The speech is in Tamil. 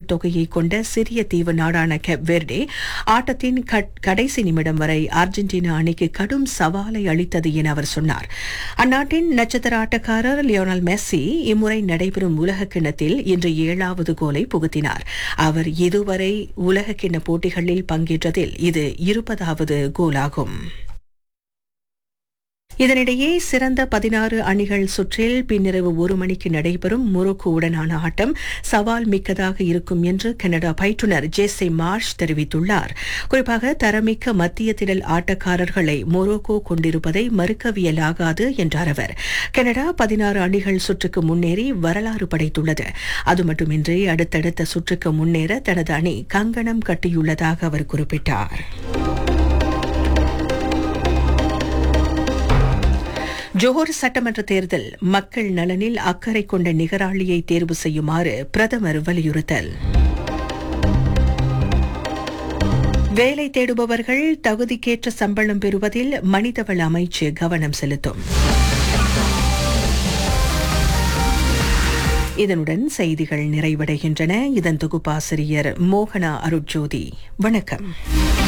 தொகையை கொண்ட சிறிய தீவு நாடான கெப் வெர்டே ஆட்டத்தின் கட்- கடைசி நிமிடம் வரை அர்ஜென்டினா அணிக்கு கடும் சவாலை அளித்தது என அவர் சொன்னார் அந்நாட்டின் நட்சத்திர ஆட்டக்காரர் லியோனல் மெஸ்ஸி இம்முறை நடைபெறும் உலக கிண்ணத்தில் இன்று ஏழாவது கோலை புகுத்தினார் அவர் இதுவரை உலக கிண்ண போட்டிகளில் பங்கேற்றதில் இது இருபதாவது கோலாகும் இதனிடையே சிறந்த பதினாறு அணிகள் சுற்றில் பின்னிரவு ஒரு மணிக்கு நடைபெறும் மொரோக்கோவுடனான ஆட்டம் சவால் மிக்கதாக இருக்கும் என்று கனடா பயிற்றுனர் ஜேசே மார்ஷ் தெரிவித்துள்ளார் குறிப்பாக தரமிக்க மத்திய திடல் ஆட்டக்காரர்களை மொரோக்கோ கொண்டிருப்பதை மறுக்கவியலாகாது என்றார் அவர் கனடா பதினாறு அணிகள் சுற்றுக்கு முன்னேறி வரலாறு படைத்துள்ளது அது மட்டுமின்றி அடுத்தடுத்த சுற்றுக்கு முன்னேற தனது அணி கங்கணம் கட்டியுள்ளதாக அவர் குறிப்பிட்டார் ஜோஹர் சட்டமன்ற தேர்தல் மக்கள் நலனில் அக்கறை கொண்ட நிகராளியை தேர்வு செய்யுமாறு பிரதமர் வலியுறுத்தல் வேலை தேடுபவர்கள் தகுதிக்கேற்ற சம்பளம் பெறுவதில் மனிதவள அமைச்சு கவனம் செலுத்தும் இதனுடன் செய்திகள் நிறைவடைகின்றன இதன் தொகுப்பாசிரியர் மோகனா அருட்ஜோதி வணக்கம்